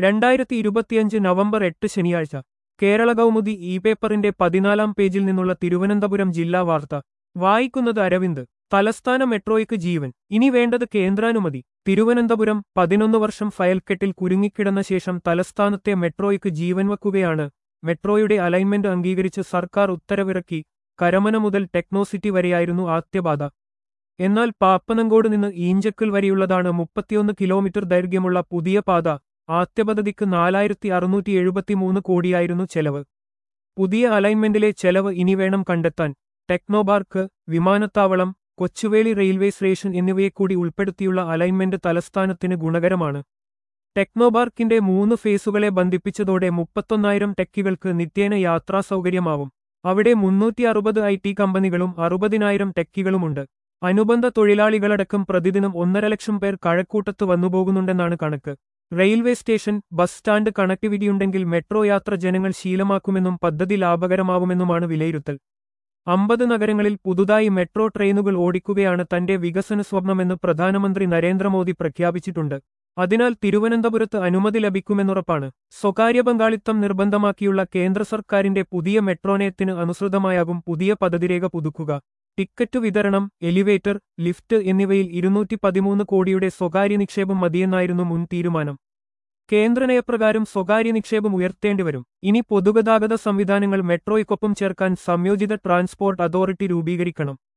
രണ്ടായിരത്തി ഇരുപത്തിയഞ്ച് നവംബർ എട്ട് ശനിയാഴ്ച കേരള കൗമുദി ഇ പേപ്പറിന്റെ പതിനാലാം പേജിൽ നിന്നുള്ള തിരുവനന്തപുരം ജില്ലാ വാർത്ത വായിക്കുന്നത് അരവിന്ദ് തലസ്ഥാന മെട്രോയ്ക്ക് ജീവൻ ഇനി വേണ്ടത് കേന്ദ്രാനുമതി തിരുവനന്തപുരം പതിനൊന്ന് വർഷം ഫയൽക്കെട്ടിൽ കുരുങ്ങിക്കിടന്ന ശേഷം തലസ്ഥാനത്തെ മെട്രോയ്ക്ക് ജീവൻ വയ്ക്കുകയാണ് മെട്രോയുടെ അലൈൻമെന്റ് അംഗീകരിച്ച് സർക്കാർ ഉത്തരവിറക്കി കരമന മുതൽ ടെക്നോസിറ്റി വരെയായിരുന്നു ആദ്യപാത എന്നാൽ പാപ്പനങ്കോട് നിന്ന് ഈഞ്ചക്കൽ വരെയുള്ളതാണ് മുപ്പത്തിയൊന്ന് കിലോമീറ്റർ ദൈർഘ്യമുള്ള പുതിയ പാത ആദ്യ പദ്ധതിക്ക് നാലായിരത്തി അറുന്നൂറ്റി എഴുപത്തിമൂന്ന് കോടിയായിരുന്നു ചെലവ് പുതിയ അലൈൻമെന്റിലെ ചെലവ് ഇനി വേണം കണ്ടെത്താൻ ടെക്നോപാർക്ക് വിമാനത്താവളം കൊച്ചുവേളി റെയിൽവേ സ്റ്റേഷൻ എന്നിവയെക്കൂടി ഉൾപ്പെടുത്തിയുള്ള അലൈൻമെന്റ് തലസ്ഥാനത്തിന് ഗുണകരമാണ് ടെക്നോപാർക്കിന്റെ മൂന്ന് ഫേസുകളെ ബന്ധിപ്പിച്ചതോടെ മുപ്പത്തൊന്നായിരം ടെക്കികൾക്ക് നിത്യേന യാത്രാ സൗകര്യമാവും അവിടെ മുന്നൂറ്റി അറുപത് ഐ ടി കമ്പനികളും അറുപതിനായിരം ടെക്കികളുമുണ്ട് അനുബന്ധ തൊഴിലാളികളടക്കം പ്രതിദിനം ഒന്നര ലക്ഷം പേർ കഴക്കൂട്ടത്ത് വന്നുപോകുന്നുണ്ടെന്നാണ് കണക്ക് റെയിൽവേ സ്റ്റേഷൻ ബസ് സ്റ്റാൻഡ് കണക്ടിവിറ്റിയുണ്ടെങ്കിൽ മെട്രോ യാത്ര ജനങ്ങൾ ശീലമാക്കുമെന്നും പദ്ധതി ലാഭകരമാവുമെന്നുമാണ് വിലയിരുത്തൽ അമ്പത് നഗരങ്ങളിൽ പുതുതായി മെട്രോ ട്രെയിനുകൾ ഓടിക്കുകയാണ് തന്റെ വികസന സ്വപ്നമെന്ന് പ്രധാനമന്ത്രി നരേന്ദ്രമോദി പ്രഖ്യാപിച്ചിട്ടുണ്ട് അതിനാൽ തിരുവനന്തപുരത്ത് അനുമതി ലഭിക്കുമെന്നുറപ്പാണ് സ്വകാര്യ പങ്കാളിത്തം നിർബന്ധമാക്കിയുള്ള കേന്ദ്ര സർക്കാരിന്റെ പുതിയ മെട്രോനയത്തിന് അനുസൃതമായാകും പുതിയ പദ്ധതിരേഖ പുതുക്കുക ടിക്കറ്റ് വിതരണം എലിവേറ്റർ ലിഫ്റ്റ് എന്നിവയിൽ ഇരുന്നൂറ്റി പതിമൂന്ന് കോടിയുടെ സ്വകാര്യ നിക്ഷേപം മതിയെന്നായിരുന്നു മുൻ തീരുമാനം കേന്ദ്ര നയപ്രകാരം സ്വകാര്യ നിക്ഷേപം ഉയർത്തേണ്ടിവരും ഇനി പൊതുഗതാഗത സംവിധാനങ്ങൾ മെട്രോയ്ക്കൊപ്പം ചേർക്കാൻ സംയോജിത ട്രാൻസ്പോർട്ട് അതോറിറ്റി രൂപീകരിക്കണം